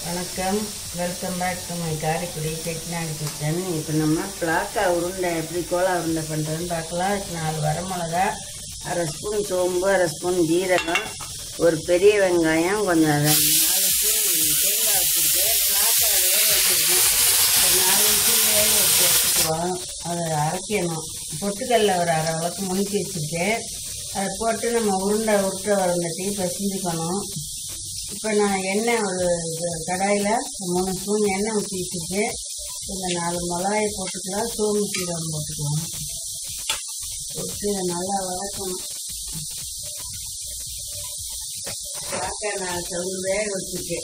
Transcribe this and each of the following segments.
வணக்கம் welcome back to my Karaikudi Chettinad kitchen இப்போ நம்ம பிளாக்கா உருண்டை எப்படி கோலா உருண்டை பண்ணுறதுன்னு பார்க்கலாம் இதுக்கு நாலு வரமிளகா அரை ஸ்பூன் சோம்பு அரை ஸ்பூன் ஜீரகம் ஒரு பெரிய வெங்காயம் கொஞ்சம் அதை நாலு ஸ்பூன் தேங்காய் வச்சுருக்கேன் பிளாக்கா வேக வச்சுருக்கேன் ஒரு நாலு ஸ்பூன் வேக வச்சு வச்சுக்குவோம் அதை அரைக்கணும் பொட்டுக்கல்ல ஒரு அரை வளர்க்கு முணுக்கி வச்சுருக்கேன் அதை போட்டு நம்ம உருண்டை உருட்டை உருண்டைத்தையும் பிசைஞ்சுக்கணும் இப்போ நான் எண்ணெய் ஒரு இது கடாயில் மூணு ஸ்பூன் எண்ணெய் ஊற்றி வச்சுருக்கேன் இந்த நாலு மிளகாயை போட்டுக்கலாம் சோம்பு சீரகம் போட்டுக்கலாம் போட்டு இதை நல்லா வதக்கணும் பார்க்க நான் சொல்லு வேக வச்சுருக்கேன்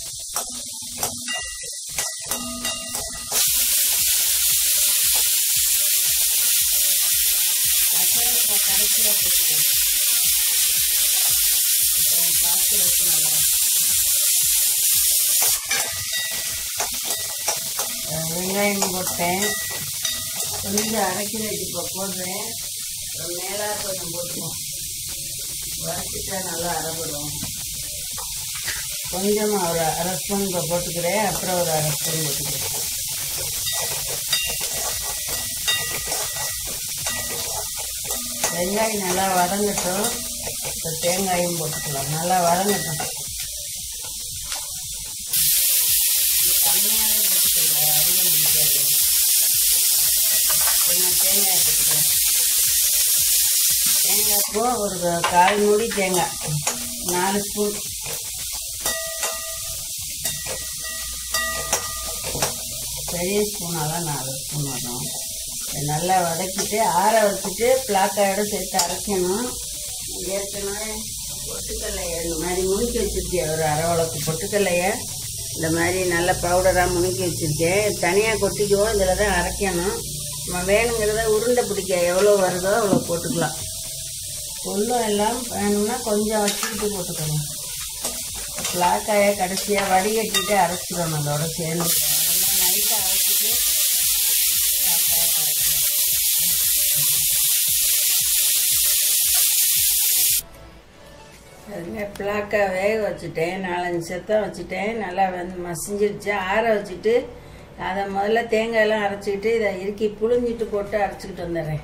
கசகசா கடைசியாக போட்டுக்கலாம் அப்புறம் பார்த்து வச்சு நல்லா அஹ் வெங்காயம் போட்டேன் கொஞ்சம் அரைக்கிறதுக்கு இப்போ போடுறேன் அப்புறம் மேலாக கொஞ்சம் போட்டுருவோம் வறுத்துட்டா நல்லா அரைப்படும் கொஞ்சமாக ஒரு அரை ஸ்பூன் இப்போ போட்டுக்கிறேன் அப்புறம் ஒரு அரை ஸ்பூன் போட்டுக்கிறேன் வெங்காயம் நல்லா வதங்கட்டும் இப்போ தேங்காயும் போட்டுக்கலாம் நல்லா வதங்கட்டும் இது கம்மியாகவே போட்டுக்கலாம் அதிகம் பிடிக்காது கொஞ்சம் தேங்காய் போட்டுக்கிறேன் தேங்காய் பூ ஒரு கால் மூடி தேங்காய் நாலு ஸ்பூன் பெரிய ஸ்பூனாக தான் நாலு ஸ்பூன் வரும் இதை நல்லா வதக்கிட்டு ஆற வச்சுட்டு பிளாக்காயோட சேர்த்து அரைக்கணும் ஏற்கனவே பொட்டுக்கல்லையை இந்த மாதிரி முணுக்கி வச்சுருக்கேன் ஒரு அரை வளர்க்கு பொட்டுக்கல்லையை இந்த மாதிரி நல்ல பவுடராக முணுக்கி வச்சுருக்கேன் தனியாக கொட்டிக்குவோம் இதில் தான் அரைக்கணும் நம்ம வேணுங்கிறத உருண்டை பிடிக்க எவ்வளோ வருதோ அவ்வளோ போட்டுக்கலாம் புல்லும் எல்லாம் வேணும்னா கொஞ்சம் வச்சுக்கிட்டு போட்டுக்கணும் பிளாக்காயை கடைசியாக வடிகட்டிட்டு அரைச்சிடணும் அதோட சேர்ந்து அதெல்லாம் நைட்டாக அரைச்சிட்டு பிளாக்காயை அரைக்கணும் அதுங்க பிளாக்கா வேக வச்சுட்டேன் நாலஞ்சு செத்தம் வச்சுட்டேன் நல்லா வந்து மசிஞ்சிருச்சு ஆற வச்சுட்டு அதை முதல்ல தேங்காயெல்லாம் அரைச்சிக்கிட்டு இதை இறுக்கி புழிஞ்சிட்டு போட்டு அரைச்சிக்கிட்டு வந்துடுறேன்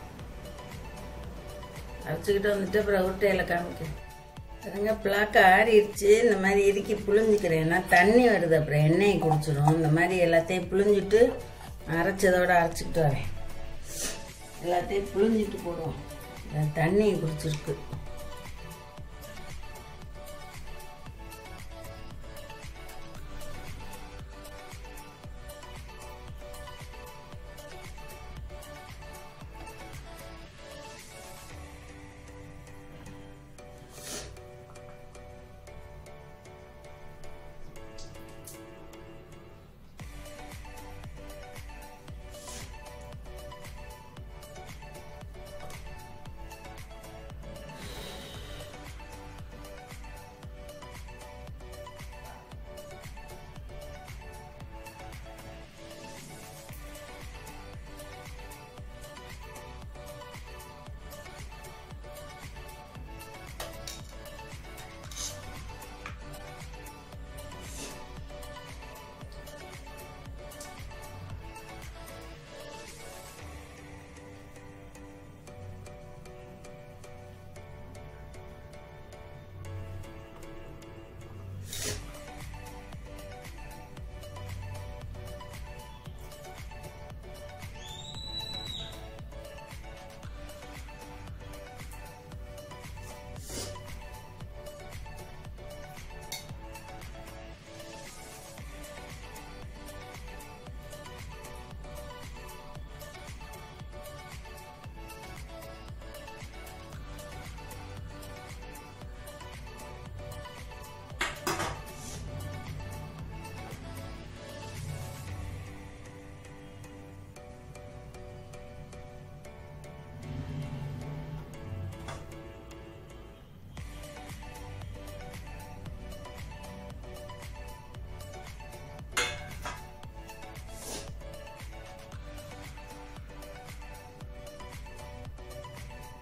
அரைச்சிக்கிட்டு வந்துட்டு அப்புறம் உருட்டையில் காமிக்கிறேன் அதுங்க பிளாக்கா ஆறிடுச்சு இந்த மாதிரி இறுக்கி புழிஞ்சிக்கிறேன் ஏன்னா தண்ணி வருது அப்புறம் எண்ணெயை குடிச்சிடும் இந்த மாதிரி எல்லாத்தையும் புழிஞ்சிட்டு அரைச்சதோட அரைச்சிக்கிட்டு வரேன் எல்லாத்தையும் புழிஞ்சிட்டு போடுவோம் இந்த தண்ணியை குடிச்சிருக்கு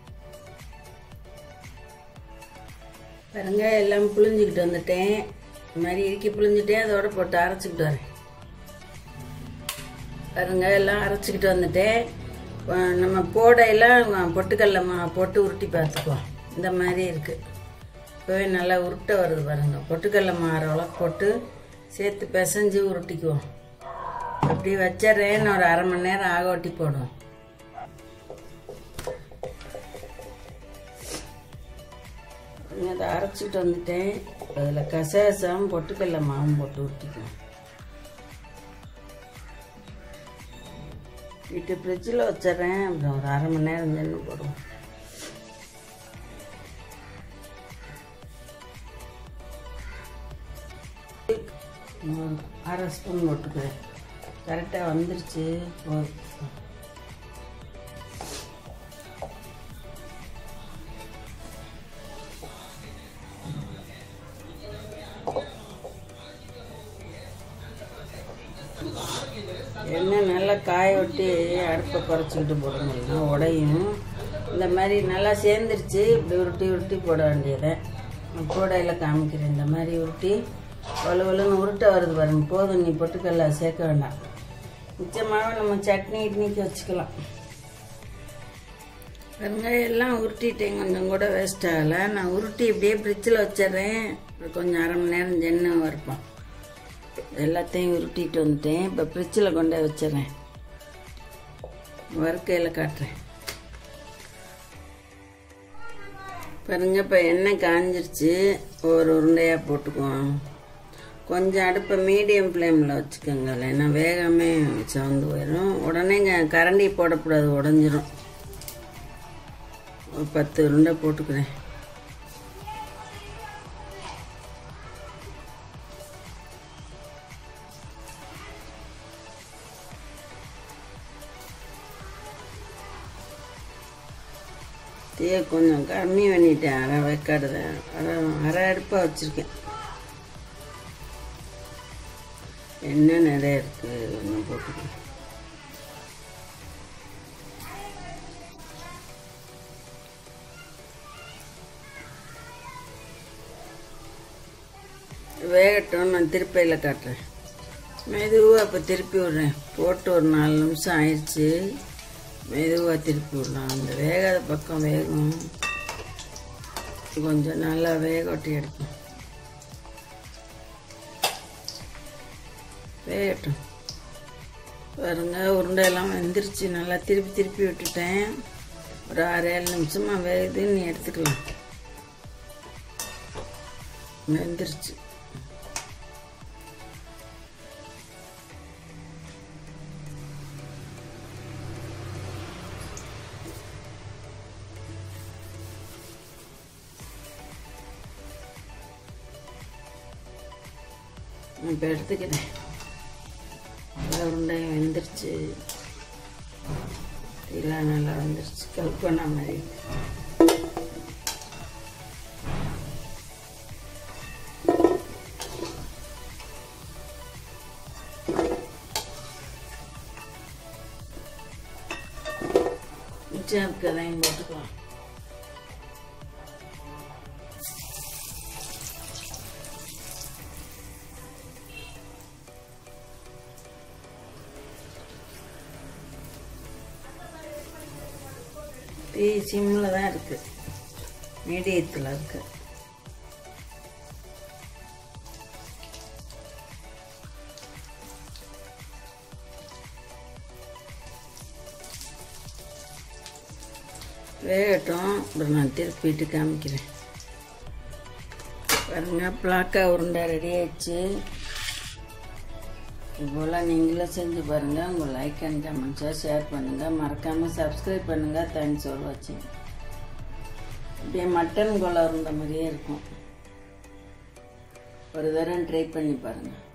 பாருங்க எல்லாம் புழிஞ்சிக்கிட்டு வந்துட்டேன் இந்த மாதிரி இறுக்கி புழிஞ்சிட்டே அதோட போட்டு அரைச்சிக்கிட்டு வரேன் பாருங்க எல்லாம் அரைச்சிக்கிட்டு வந்துட்டேன் அஹ் நம்ம போடையெல்லாம் பொட்டுக்கடல மா போட்டு உருட்டி பார்த்துக்குவோம் இந்த மாதிரி இருக்குது இப்போவே நல்லா உருட்ட வருது பாருங்க பொட்டுக்கடல மாற அளவுக்கு போட்டு சேர்த்து பிசைஞ்சு உருட்டிக்குவோம் அப்படி வச்சிட்றேன் ஒரு அரை மணி நேரம் ஆக ஒட்டி போடுவோம் அதை அரைச்சிட்டு வந்துட்டேன் அதில் கசகசம் பொட்டுக்கடல மாவும் போட்டு ஊற்றிக்குவோம் வீட்டு ஃப்ரிட்ஜில் வச்சிட்றேன் அப்புறம் ஒரு அரை மணி நேரம் சென்று போடுவோம் ஒரு அரை ஸ்பூன் போட்டுக்கிறேன் கரெக்டாக வந்துருச்சு போதும் எண்ணெய் நல்லா காய விட்டு அடுப்பை குறைச்சிக்கிட்டு போடணும்னா உடையும் இந்த மாதிரி நல்லா சேர்ந்துருச்சு இப்படி உருட்டி உருட்டி போட வேண்டியதை கூடையில் காமிக்கிறேன் இந்த மாதிரி உருட்டி வலு வலுன்னு உருட்ட வருது பாருங்க போதும் நீ பொட்டுக்கல்ல சேர்க்க வேண்டாம் மிச்சமாக நம்ம சட்னி இட்னிக்கு வச்சுக்கலாம் வெங்காயம் எல்லாம் உருட்டிட்டேன் கொஞ்சம் கூட வேஸ்ட் ஆகலை நான் உருட்டி இப்படியே ஃப்ரிட்ஜில் வச்சிட்றேன் அப்புறம் கொஞ்சம் அரை மணி நேரம் ஜென்னு வறுப்போம் எல்லாத்தையும் உருட்டிட்டு வந்துட்டேன் இப்போ ஃப்ரிட்ஜில் கொண்டு போய் வச்சிடறேன் வறுக்கையில் காட்டுறேன் பாருங்க இப்போ எண்ணெய் காஞ்சிருச்சு ஒரு உருண்டையாக போட்டுக்குவோம் கொஞ்சம் அடுப்பை மீடியம் ஃப்ளேமில் வச்சுக்கோங்க இல்லைன்னா வேகமே சவுந்து போயிடும் உடனே இங்கே கரண்டி போடக்கூடாது உடஞ்சிரும் ஒரு பத்து உருண்டை போட்டுக்கிறேன் தீயை கொஞ்சம் கம்மி பண்ணிட்டேன் அரை வைக்காடு தான் அரை அரை அடுப்பாக வச்சுருக்கேன் எண்ணெய் நிறைய இருக்குது கொஞ்சம் போட்டுக்கேன் வேகட்டும் நான் திருப்பையில் காட்டுறேன் மெதுவாக இப்போ திருப்பி விட்றேன் போட்டு ஒரு நாலு நிமிஷம் ஆயிடுச்சு மெதுவாக திருப்பி விடலாம் அந்த வேகாத பக்கம் வேகும் கொஞ்சம் நல்லா வேக ஒட்டி எடுக்கும் வேகட்டும் பாருங்க உருண்டையெல்லாம் வெந்துருச்சு நல்லா திருப்பி திருப்பி விட்டுட்டேன் ஒரு ஆறு ஏழு நிமிஷமாக வேகுது நீ எடுத்துக்கலாம் வெந்துருச்சு இப்போ எடுத்துக்கிறேன் எல்லா உருண்டையும் வெந்துருச்சு எல்லாம் நல்லா வந்துருச்சு கல்பனா மாதிரி மிச்சம் இருக்கதையும் போட்டுக்கலாம் தீ சிம்மில் தான் இருக்குது மீடியத்தில் இருக்கு வேகட்டும் அப்புறம் நான் திருப்பிட்டு காமிக்கிறேன் பாருங்க பிளாக்கா உருண்டை ரெடி ஆயிடுச்சு இதுபோல் நீங்களும் செஞ்சு பாருங்கள் உங்கள் லைக் அண்ட் கமெண்ட்ஸை ஷேர் பண்ணுங்கள் மறக்காமல் சப்ஸ்கிரைப் பண்ணுங்கள் தேங்க்ஸ் ஃபார் வாட்சிங் அப்படியே மட்டன் கோலா இருந்த மாதிரியே இருக்கும் ஒரு தரம் ட்ரை பண்ணி பாருங்கள்